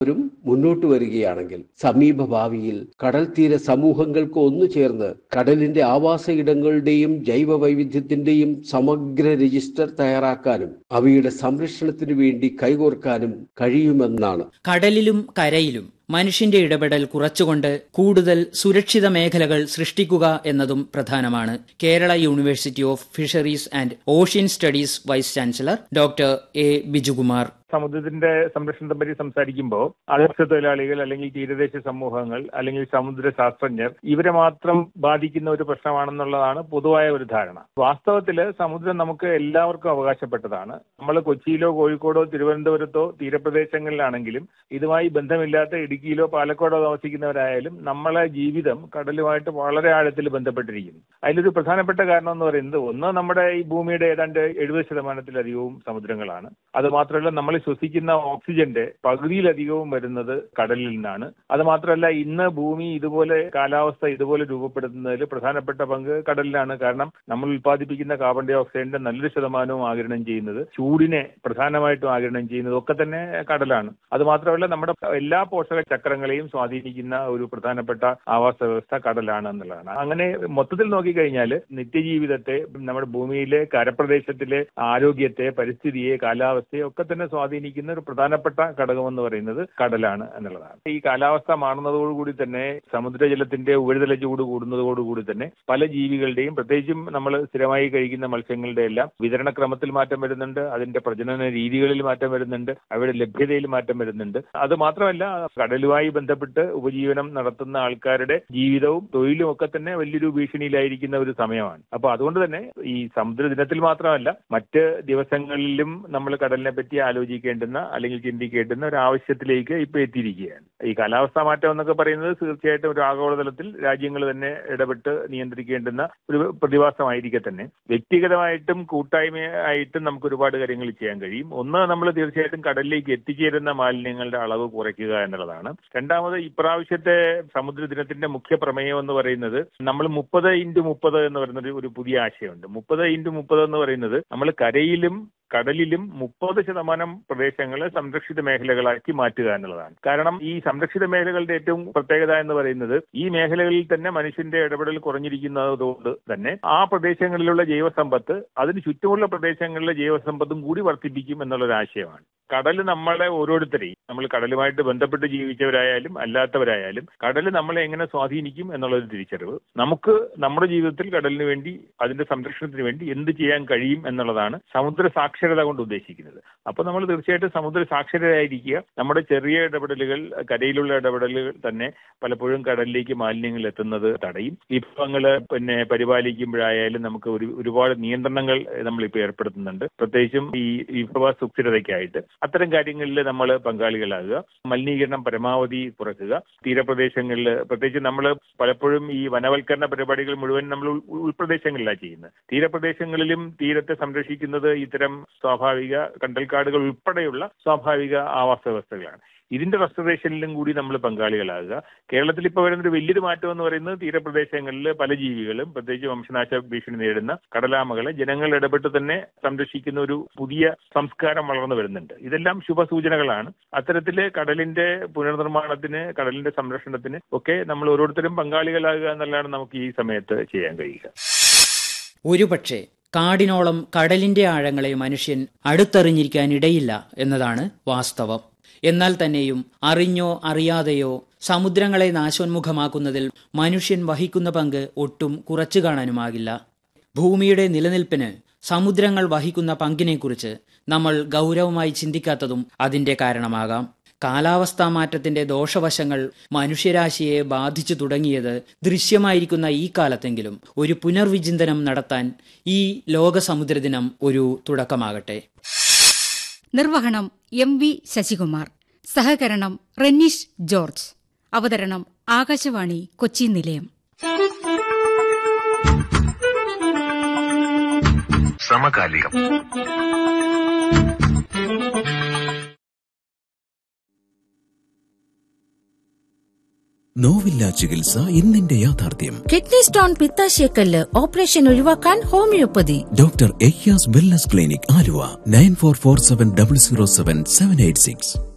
രും മുന്നോട്ട് വരികയാണെങ്കിൽ സമീപ ഭാവിയിൽ കടൽ തീര സമൂഹങ്ങൾക്ക് ഒന്നു ചേർന്ന് കടലിന്റെ ആവാസ ഇടങ്ങളുടെയും ജൈവ വൈവിധ്യത്തിന്റെയും സമഗ്ര രജിസ്റ്റർ തയ്യാറാക്കാനും അവയുടെ സംരക്ഷണത്തിനു വേണ്ടി കൈകോർക്കാനും കഴിയുമെന്നാണ് കടലിലും കരയിലും മനുഷ്യന്റെ ഇടപെടൽ കുറച്ചുകൊണ്ട് കൂടുതൽ സുരക്ഷിത മേഖലകൾ സൃഷ്ടിക്കുക എന്നതും പ്രധാനമാണ് Kerala university of fisheries and ocean studies vice chancellor doctor A Bijukumar സമുദ്രത്തിന്റെ സംരക്ഷണത്തെ പറ്റി സംസാരിക്കുമ്പോൾ അതിർത്തി തൊഴിലാളികൾ അല്ലെങ്കിൽ തീരദേശ സമൂഹങ്ങൾ അല്ലെങ്കിൽ സമുദ്ര ശാസ്ത്രജ്ഞർ ഇവരെ മാത്രം ബാധിക്കുന്ന ഒരു പ്രശ്നമാണെന്നുള്ളതാണ് പൊതുവായ ഒരു ധാരണ വാസ്തവത്തില് സമുദ്രം നമുക്ക് എല്ലാവർക്കും അവകാശപ്പെട്ടതാണ് നമ്മൾ കൊച്ചിയിലോ കോഴിക്കോടോ തിരുവനന്തപുരത്തോ തീരപ്രദേശങ്ങളിലാണെങ്കിലും ഇതുമായി ബന്ധമില്ലാത്ത ഇടുക്കിയിലോ പാലക്കാടോ താമസിക്കുന്നവരായാലും നമ്മളെ ജീവിതം കടലുമായിട്ട് വളരെ ആഴത്തിൽ ബന്ധപ്പെട്ടിരിക്കുന്നു അതിലൊരു പ്രധാനപ്പെട്ട കാരണം എന്ന് പറയുന്നത് ഒന്ന് നമ്മുടെ ഈ ഭൂമിയുടെ ഏതാണ്ട് എഴുപത് ശതമാനത്തിലധികവും സമുദ്രങ്ങളാണ് അത് മാത്രമല്ല നമ്മൾ ശ്വസിക്കുന്ന ഓക്സിജന്റെ പകുതിയിലധികവും വരുന്നത് കടലിൽ നിന്നാണ് അത് മാത്രമല്ല ഇന്ന് ഭൂമി ഇതുപോലെ കാലാവസ്ഥ ഇതുപോലെ രൂപപ്പെടുത്തുന്നതിൽ പ്രധാനപ്പെട്ട പങ്ക് കടലിലാണ് കാരണം നമ്മൾ ഉൽപ്പാദിപ്പിക്കുന്ന കാർബൺ ഡൈ ഓക്സൈഡിന്റെ നല്ലൊരു ശതമാനവും ആഗിരണം ചെയ്യുന്നത് ചൂടിനെ പ്രധാനമായിട്ടും ആഗിരണം ചെയ്യുന്നത് ഒക്കെ തന്നെ കടലാണ് അത് മാത്രമല്ല നമ്മുടെ എല്ലാ പോഷക ചക്രങ്ങളെയും സ്വാധീനിക്കുന്ന ഒരു പ്രധാനപ്പെട്ട ആവാസ വ്യവസ്ഥ കടലാണ് എന്നുള്ളതാണ് അങ്ങനെ മൊത്തത്തിൽ നോക്കിക്കഴിഞ്ഞാൽ നിത്യജീവിതത്തെ നമ്മുടെ ഭൂമിയിലെ കരപ്രദേശത്തിലെ ആരോഗ്യത്തെ പരിസ്ഥിതിയെ കാലാവസ്ഥയെ ഒക്കെ തന്നെ സ്വാധീനിക്കുന്ന ഒരു പ്രധാനപ്പെട്ട ഘടകം എന്ന് പറയുന്നത് കടലാണ് എന്നുള്ളതാണ് ഈ കാലാവസ്ഥ മാറുന്നതോടുകൂടി തന്നെ സമുദ്രജലത്തിന്റെ ഉപരിതല ചൂട് കൂടുന്നതോടുകൂടി തന്നെ പല ജീവികളുടെയും പ്രത്യേകിച്ചും നമ്മൾ സ്ഥിരമായി കഴിക്കുന്ന മത്സ്യങ്ങളുടെ എല്ലാം വിതരണക്രമത്തിൽ മാറ്റം വരുന്നുണ്ട് അതിന്റെ പ്രജനന രീതികളിൽ മാറ്റം വരുന്നുണ്ട് അവയുടെ ലഭ്യതയിൽ മാറ്റം വരുന്നുണ്ട് അത് മാത്രമല്ല കടലുമായി ബന്ധപ്പെട്ട് ഉപജീവനം നടത്തുന്ന ആൾക്കാരുടെ ജീവിതവും തൊഴിലും ഒക്കെ തന്നെ വലിയൊരു ഭീഷണിയിലായിരിക്കുന്ന ഒരു സമയമാണ് അപ്പൊ അതുകൊണ്ട് തന്നെ ഈ സമുദ്ര ദിനത്തിൽ മാത്രമല്ല മറ്റ് ദിവസങ്ങളിലും നമ്മൾ കടലിനെ പറ്റി ആലോചിക്കേണ്ടുന്ന അല്ലെങ്കിൽ ചിന്തിക്കേണ്ടുന്ന ഒരു ആവശ്യത്തിലേക്ക് ഇപ്പൊ എത്തിയിരിക്കുകയാണ് ഈ കാലാവസ്ഥാ മാറ്റം എന്നൊക്കെ പറയുന്നത് തീർച്ചയായിട്ടും ഒരു ആഗോളതലത്തിൽ രാജ്യങ്ങൾ തന്നെ ഇടപെട്ട് നിയന്ത്രിക്കേണ്ടുന്ന ഒരു പ്രതിഭാസമായിരിക്കെ തന്നെ വ്യക്തിഗതമായിട്ടും കൂട്ടായ്മയായിട്ടും നമുക്ക് ഒരുപാട് കാര്യങ്ങൾ ചെയ്യാൻ കഴിയും ഒന്ന് നമ്മൾ തീർച്ചയായിട്ടും കടലിലേക്ക് എത്തിച്ചേരുന്ന മാലിന്യങ്ങളുടെ അളവ് കുറയ്ക്കുക എന്നുള്ളതാണ് രണ്ടാമത് ഇപ്രാവശ്യത്തെ സമുദ്ര ദിനത്തിന്റെ മുഖ്യ പ്രമേയം എന്ന് പറയുന്നത് നമ്മൾ മുപ്പത് ഇൻറ്റു മുപ്പത് എന്ന് പറയുന്ന ഒരു- ഒരു പുതിയ ആശയമുണ്ട് മുപ്പത് ഇൻറ്റു മുപ്പത് എന്ന് പറയുന്നത് നമ്മൾ കരയിലും കടലിലും മുപ്പത് ശതമാനം പ്രദേശങ്ങളെ സംരക്ഷിത മേഖലകളാക്കി മാറ്റുക എന്നുള്ളതാണ് കാരണം ഈ സംരക്ഷിത മേഖലകളുടെ ഏറ്റവും പ്രത്യേകത എന്ന് പറയുന്നത് ഈ മേഖലകളിൽ തന്നെ മനുഷ്യന്റെ ഇടപെടൽ കുറഞ്ഞിരിക്കുന്നതുകൊണ്ട് തന്നെ ആ പ്രദേശങ്ങളിലുള്ള ജൈവസമ്പത്ത് അതിന് ചുറ്റുമുള്ള പ്രദേശങ്ങളിലെ ജൈവസമ്പത്തും കൂടി വർദ്ധിപ്പിക്കും എന്നുള്ളൊരു ആശയമാണ് കടൽ നമ്മളെ ഓരോരുത്തരെയും നമ്മൾ കടലുമായിട്ട് ബന്ധപ്പെട്ട് ജീവിച്ചവരായാലും അല്ലാത്തവരായാലും കടൽ നമ്മളെ എങ്ങനെ സ്വാധീനിക്കും എന്നുള്ളൊരു തിരിച്ചറിവ് നമുക്ക് നമ്മുടെ ജീവിതത്തിൽ കടലിന് വേണ്ടി അതിന്റെ സംരക്ഷണത്തിന് വേണ്ടി എന്ത് ചെയ്യാൻ കഴിയും എന്നുള്ളതാണ് സമുദ്ര സാക്ഷരത കൊണ്ട് ഉദ്ദേശിക്കുന്നത് അപ്പോൾ നമ്മൾ തീർച്ചയായിട്ടും സമുദ്ര സാക്ഷരരായിരിക്കുക നമ്മുടെ ചെറിയ ഇടപെടലുകൾ കരയിലുള്ള ഇടപെടലുകൾ തന്നെ പലപ്പോഴും കടലിലേക്ക് മാലിന്യങ്ങൾ എത്തുന്നത് തടയും വിഭവങ്ങൾ പിന്നെ പരിപാലിക്കുമ്പോഴായാലും നമുക്ക് ഒരു ഒരുപാട് നിയന്ത്രണങ്ങൾ നമ്മൾ ഇപ്പോൾ ഏർപ്പെടുത്തുന്നുണ്ട് പ്രത്യേകിച്ചും ഈ വിഭവ സുസ്ഥിരതയ്ക്കായിട്ട് അത്തരം കാര്യങ്ങളിൽ നമ്മൾ പങ്കാളികളാകുക മലിനീകരണം പരമാവധി കുറയ്ക്കുക തീരപ്രദേശങ്ങളിൽ പ്രത്യേകിച്ച് നമ്മൾ പലപ്പോഴും ഈ വനവൽക്കരണ പരിപാടികൾ മുഴുവൻ നമ്മൾ ഉൾ- ഉൾപ്രദേശങ്ങളിലാണ് ചെയ്യുന്നത് തീരപ്രദേശങ്ങളിലും തീരത്തെ സംരക്ഷിക്കുന്നത് ഇത്തരം സ്വാഭാവിക കണ്ടൽക്കാടുകൾ ഉൾപ്പെടെയുള്ള സ്വാഭാവിക ആവാസ വ്യവസ്ഥകളാണ് ഇതിന്റെ റെസ്റ്റോറേഷനിലും കൂടി നമ്മൾ പങ്കാളികളാകുക കേരളത്തിൽ ഇപ്പോൾ വരുന്നൊരു വലിയൊരു മാറ്റം എന്ന് പറയുന്നത് തീരപ്രദേശങ്ങളിൽ പല ജീവികളും പ്രത്യേകിച്ച് വംശനാശ ഭീഷണി നേരിടുന്ന കടലാമകളെ ജനങ്ങൾ ഇടപെട്ട് തന്നെ സംരക്ഷിക്കുന്ന ഒരു പുതിയ സംസ്കാരം വളർന്നു വരുന്നുണ്ട് ഇതെല്ലാം ശുഭസൂചനകളാണ് അത്തരത്തില് കടലിന്റെ പുനർനിർമ്മാണത്തിന് കടലിന്റെ സംരക്ഷണത്തിന് ഒക്കെ നമ്മൾ ഓരോരുത്തരും പങ്കാളികളാകുക എന്നുള്ളതാണ് നമുക്ക് ഈ സമയത്ത് ചെയ്യാൻ കഴിയുക ഒരുപക്ഷെ കാടിനോളം കടലിന്റെ ആഴങ്ങളെ മനുഷ്യൻ അടുത്തറിഞ്ഞിരിക്കാൻ ഇടയില്ല എന്നതാണ് വാസ്തവം എന്നാൽ തന്നെയും അറിഞ്ഞോ അറിയാതെയോ സമുദ്രങ്ങളെ നാശോന്മുഖമാക്കുന്നതിൽ മനുഷ്യൻ വഹിക്കുന്ന പങ്ക് ഒട്ടും കുറച്ചു കാണാനുമാകില്ല ഭൂമിയുടെ നിലനിൽപ്പിന് സമുദ്രങ്ങൾ വഹിക്കുന്ന പങ്കിനെക്കുറിച്ച് നമ്മൾ ഗൗരവമായി ചിന്തിക്കാത്തതും അതിന്റെ കാരണമാകാം കാലാവസ്ഥാ മാറ്റത്തിന്റെ ദോഷവശങ്ങൾ മനുഷ്യരാശിയെ ബാധിച്ചു തുടങ്ങിയത് ദൃശ്യമായിരിക്കുന്ന ഈ കാലത്തെങ്കിലും ഒരു പുനർവിചിന്തനം നടത്താൻ ഈ ലോക സമുദ്രദിനം ഒരു തുടക്കമാകട്ടെ നിർവഹണം എം വി ശശികുമാർ സഹകരണം റെന്നീഷ് ജോർജ് അവതരണം ആകാശവാണി കൊച്ചി നിലയം സമകാലികം നോവില്ല ചികിത്സ ഇന്നിന്റെ യാഥാർത്ഥ്യം കിഡ്നി സ്റ്റോൺ പിത്താശയക്കല്ല് ഓപ്പറേഷൻ ഒഴിവാക്കാൻ homoeopathy doctor Aiyas wellness clinic Aluva nine four four seven double zero seven seven eight six